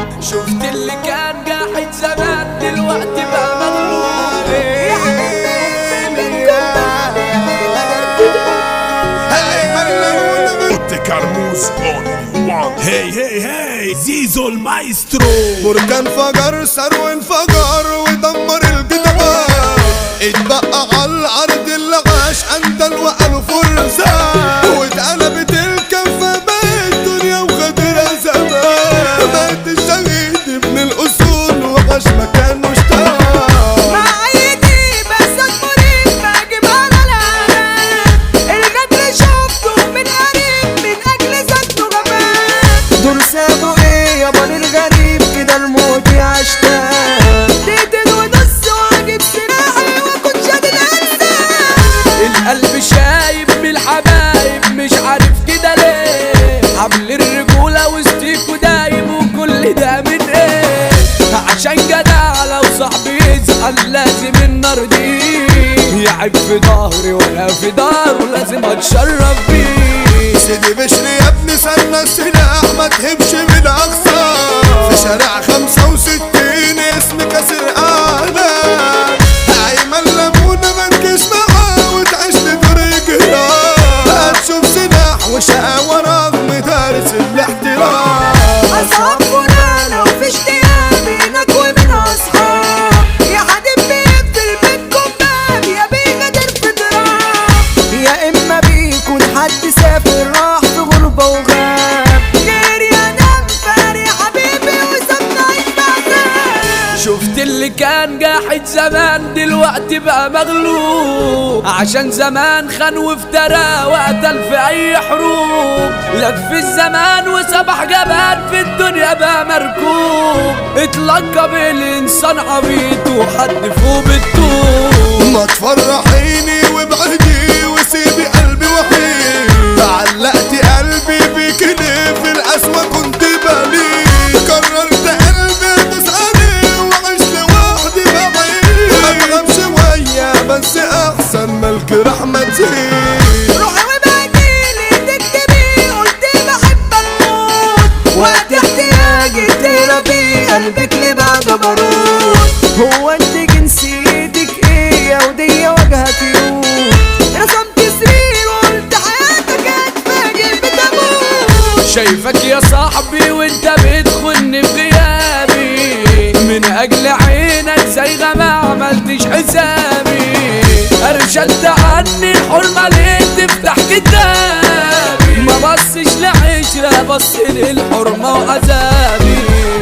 شفت اللي كان قاعد زمان دلوقتي بقى مغلوب Otte Carmus only one هي هي هي زيزو المايسترو بركان فجر ثروة انفجر ودمر الجدران اتبقى على الارض اللي عاش اندل وقالوا فرسان واتقلبت الكفة بقت دنيا وخدرها زمان مات الشهيد ابن الاصول وعاش مكان مشتاق مع ايدي بس المريض باجي على العالم الغدر شفته من قريب من اجل ذاته جمال دول سابوا ايه يابا للغريب كده الموت يعشتاق تقتل ونص واجيب سلاحي واكون شادد انسان القلب شايب من الحبايب مش عارف كده ليه حبل الرجولة وسطيكوا دايب وكل ده من ايه عشان جدع لو صاحبي يزعل لازم النار دي يعب في ظهري وانا في ظهره لازم اتشرف بيه سيدي بشري يا ابني سنة السلاح ما تهبش من اقصى في شارع خمسة وستين اسم كسر اعلام ايمن لمونة ما تجيش معاه وتعيش لدور الجيران هتشوف سلاح وشقاوة رغم دارس الاحترام اصحاب فلانة وفي اشتياق بينك وبين اصحاب يا حبيب بيقفل بيتكم باب يا بيغدر في ضراب يا اما بيكون حد سافر راح في غربة وغاب غير يا نام فاري حبيبي وسابنا يتبعنا شفت اللي كان قاعد زمان دلوقتي بقى مغلوب عشان زمان خان وافترى وقتل في اي حروب لف الزمان وسبح جبان في الدنيا بقى مركوب اتلقى بالانسان عبيط وحد فوق بالطوب ما تفرحيني وابعدي وسيبي قلبي وحيد علقت قلبي بيك ليه في القسوة كنت بليد قررت قلبي تسألي وعيش لوحدي بعيد اتغم شوية بس أحسن ما الجرح ما تزيد روحي وبعديلي تكتبي قلت بحب اموت وقت احتياجي تربي قلبك لبعد بارود هو انت جنسيتك ايه يا ودية وجهك يوم رسمت سرير وقلت حياتك هتفاجئ بتموت شايفك يا صاحبي وانت بتخن في غيابي من اجل عينك زي ما عملتش حسابي ارشدت عني الحرمة ليه تفتح كتابي ما بصش لعشرة بص للحرمة وعذابي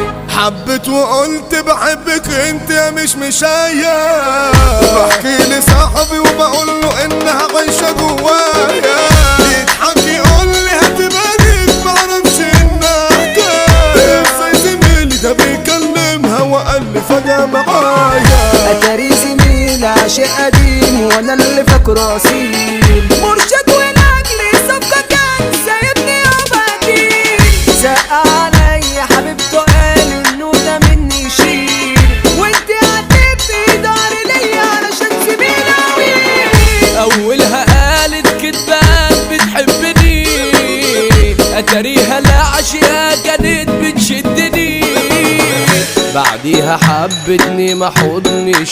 حبت وقلت بحبك انت يا مش مشايا بحكي لصاحبي وبقول له انها عايشة جوايا يضحك يقول لي هتبقى معرفش انها حكاية ازاي زميلي ده بيكلمها وقال لي فجأة معايا اتاري زميل عاشق قديم وانا اللي فاكره اصيل مرشد ولاجلي صفقة كان سايبني وبديل زق عليا حبيبته قال انه ده مني يشيل وانت هتبقي دار ليا علشان زميل قوي اولها قالت كدبان بتحبني اتاريها لا عشيها كانت بتشدني بعديها حبتني ما حضني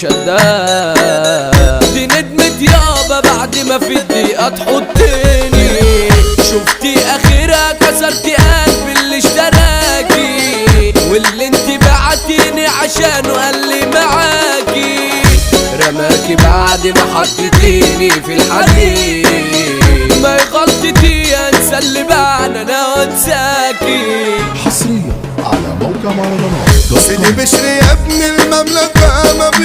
شدها دي ندمت يابا بعد ما في الدقيقة تحطني شفتي اخرها كسرتي قلبي اللي اشتراكي واللي انت بعتيني عشانه قال لي معاكي رماكي بعد ما حطيتيني في الحديد ما هي غلطتي انسى اللي بعنا انا وانساكي حصريا على موقع مهرجانات سيدي بشري يا ابن المملكة ما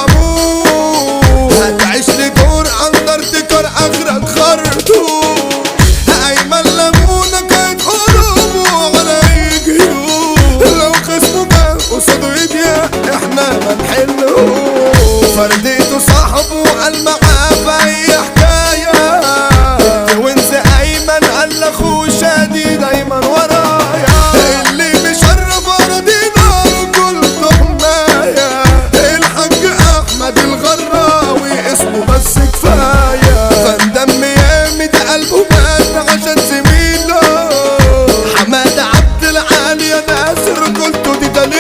بيرحموه هتعيش لدور اندرتكر اخرك خرطوم ايمن لمونة كانت حروبه على يجيوه لو خصمه جه قصاده يضيق احنا ما نحله فرديته صاحبه قال معاه في اي حكاية وانت ايمن قال لاخوه شادي دايما ورايا اللي مشرف اراضينا كل حماية الحاج احمد الغراوي اسمه بس كفاية فندم يامي ده قلبه مات عشان زميله حماد عبد العالي يا ناس رجولته دي ده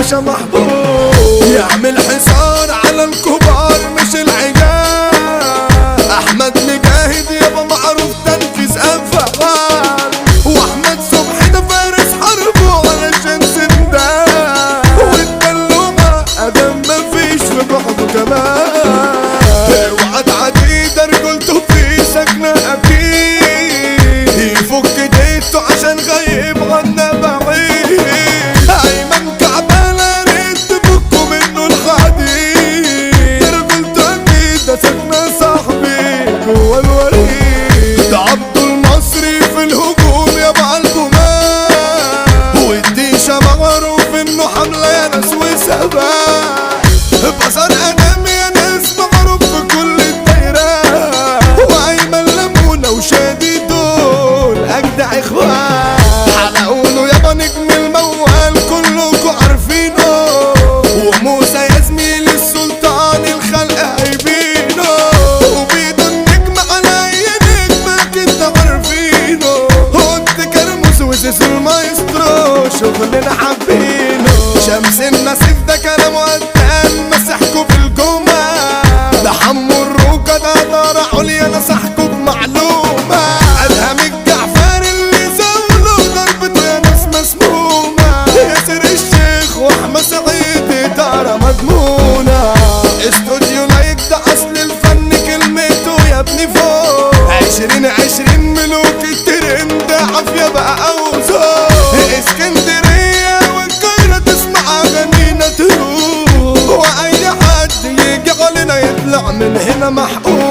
باشا محبوب يعمل حصار على الكبار مش العجال احمد مجاهد يابا معروف تنفيذ افعال واحمد صبحي ده فارس حربه علشان سندان والدلومه ادم مفيش في بعضه كمان اوعى تعدي ده رجولته في سكنه اكيد يفك ديته عشان غايب عنا بعيد ايمن كعبانه ريت تفكوا منه الحديد ده رجولته اكيد ده سكنه صاحبي جوا الوريد ده عبده المصري في الهجوم يا بعالجمال والديشة معروف انه حملة يا ناس وسباق بصر ادم يا ناس معروف في كل الدايرة وايمن لمونة وشادي دول اجدع اخوان حلقوله يابا نجم الموال كلكوا عارفينه وموسى يا زميلي السلطان الخلق عيبينه وبيده النجم على اي نجم اكيد عارفينه هوت كرموس وسيس المايسترو شغلنا حابينه شمس النسيف ده كلامه قدام مسحكوا بالجمع ده حمو الروكة ده دار عليا نصحكوا بمعلومة ادهم الجعفر اللي زاوله ضربته يا ناس مسمومة ياسر الشيخ واحمد سعيد ادارة مضمونة استوديو لايك ده اصل الفن كلمته يا ابني فوق عشرين عشرين ملوك الترند عافية بقى اوزار اسكندرية والقاهرة تسمع اغانينا تروح واي حد يجي علينا يطلع من هنا محقوق